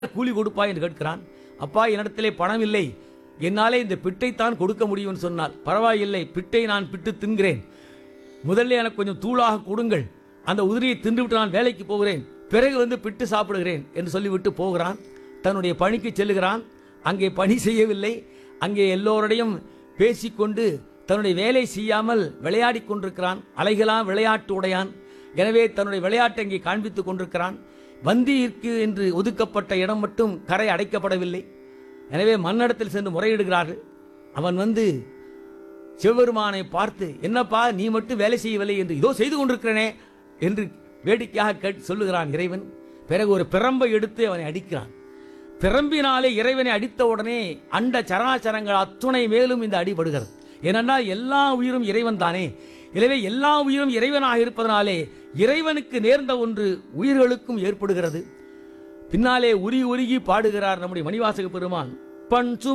கூலி கொடுப்பாய் என்று கேட்கிறான் அப்பா என்னிடத்திலே பணம் இல்லை என்னாலே இந்த பிட்டைத்தான் கொடுக்க முடியும்னு சொன்னால் பரவாயில்லை பிட்டை நான் பிட்டு தின்கிறேன் முதல்ல எனக்கு கொஞ்சம் தூளாக கொடுங்கள் அந்த உதிரியை தின்றுவிட்டு நான் வேலைக்கு போகிறேன் பிறகு வந்து பிட்டு சாப்பிடுகிறேன் என்று சொல்லிவிட்டு போகிறான் தன்னுடைய பணிக்கு செல்லுகிறான் அங்கே பணி செய்யவில்லை அங்கே எல்லோருடையும் பேசிக்கொண்டு தன்னுடைய வேலை செய்யாமல் விளையாடிக் கொண்டிருக்கிறான் அலைகளாம் விளையாட்டு உடையான் எனவே தன்னுடைய விளையாட்டை அங்கே காண்பித்துக் கொண்டிருக்கிறான் வந்தியிற்கு என்று ஒதுக்கப்பட்ட இடம் மட்டும் கரை அடைக்கப்படவில்லை எனவே மன்னடத்தில் சென்று முறையிடுகிறார்கள் அவன் வந்து சிவபெருமானை பார்த்து என்னப்பா நீ மட்டும் வேலை செய்யவில்லை என்று இதோ செய்து கொண்டிருக்கிறேனே என்று வேடிக்கையாக கேட்டு சொல்லுகிறான் இறைவன் பிறகு ஒரு பிரம்பை எடுத்து அவனை அடிக்கிறான் பிரம்பினாலே இறைவனை அடித்த உடனே அண்ட சராச்சரங்கள் அத்துணை மேலும் இந்த அடிபடுகிறது ஏனென்றால் எல்லா உயிரும் இறைவன் தானே எனவே எல்லா உயிரும் இறைவனாக இருப்பதனாலே இறைவனுக்கு நேர்ந்த ஒன்று உயிர்களுக்கும் ஏற்படுகிறது பின்னாலே உருகி உருகி பாடுகிறார் நம்முடைய மணிவாசக பெருமான் பண்